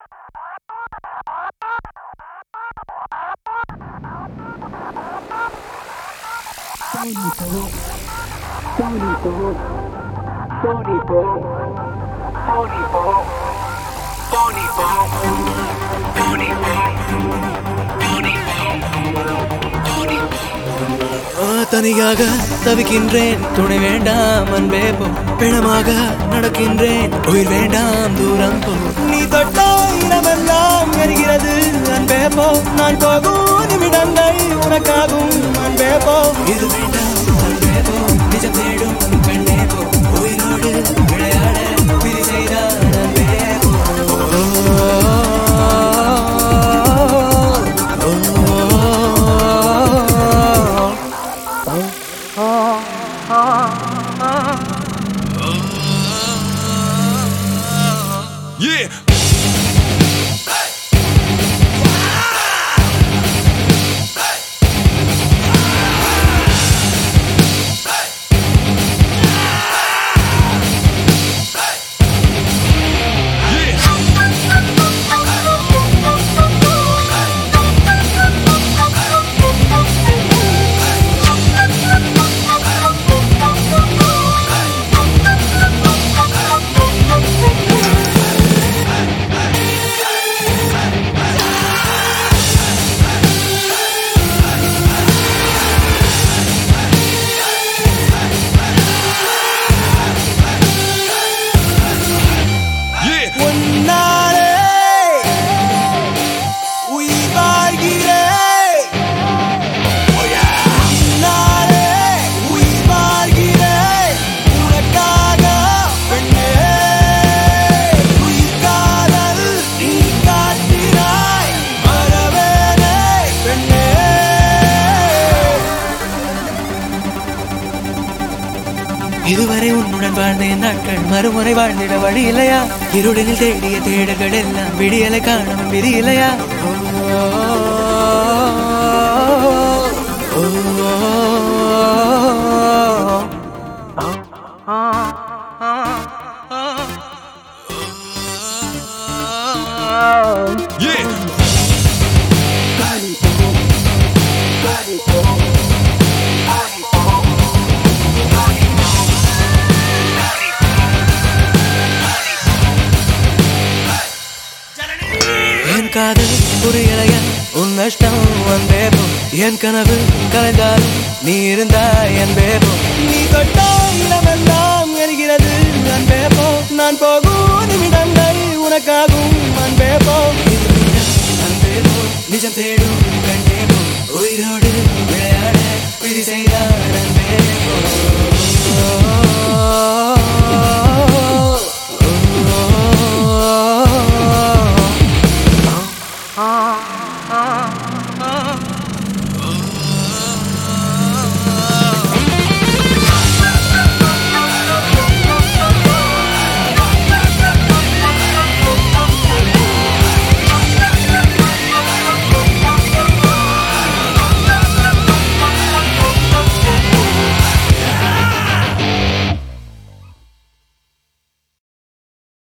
ஆ, தனியாக தவிக்கின்றேன் துணை வேண்டாம் அன்பே போ பிணமாக நடக்கின்றேன் உயிர் வேண்டாம் தூரம் போ நீ தொட்டா இடமெல்லாம் எரிகிறது அன்பே போ நான் போகும் நிமிடங்கள் உனக்காகும் அன்பே போ இது வேண்டாம் அன்பே போ நிஜம் தேடும் பெண்ணே போ உயிரோடு விளையாட விதி செய்தான் அன்பே போ Yeah. Yeah. உன்னாலே உயிர் வாழ்கிறேன். உன்னாலே உயிர் வாழ்கிறேன். உனக்காக பெண்ணே. உயிர் காதல் நீ காட்டினாய். மறவேனே பெண்ணே. இதுவரை உன்னுடன் வாழ்ந்த என் நாட்கள் மறுமுறை வாழ்ந்திட வழி இல்லையா இருளினில் தேடிய தேடல்கள் எல்லாம் விடியலை காணவும் விதி இல்லையா ஓ, ஓ, Yeah. என் காதல் புரியலையா உன் நஷ்டம் என் பேபோ என் கனவு கலைந்தாலும் நீ இருந்தாய் என் பேபோ நீ தொட்டா இடமெல்லாம் எரிகிறது என் பேபோ நான் போகும் நிமிடங்கள் உனக்காகும் அன் பேபோ நிஜம் தேடும் கண்டேபோ உயிரோடு விளையாட விதி செய்தார் அன்பே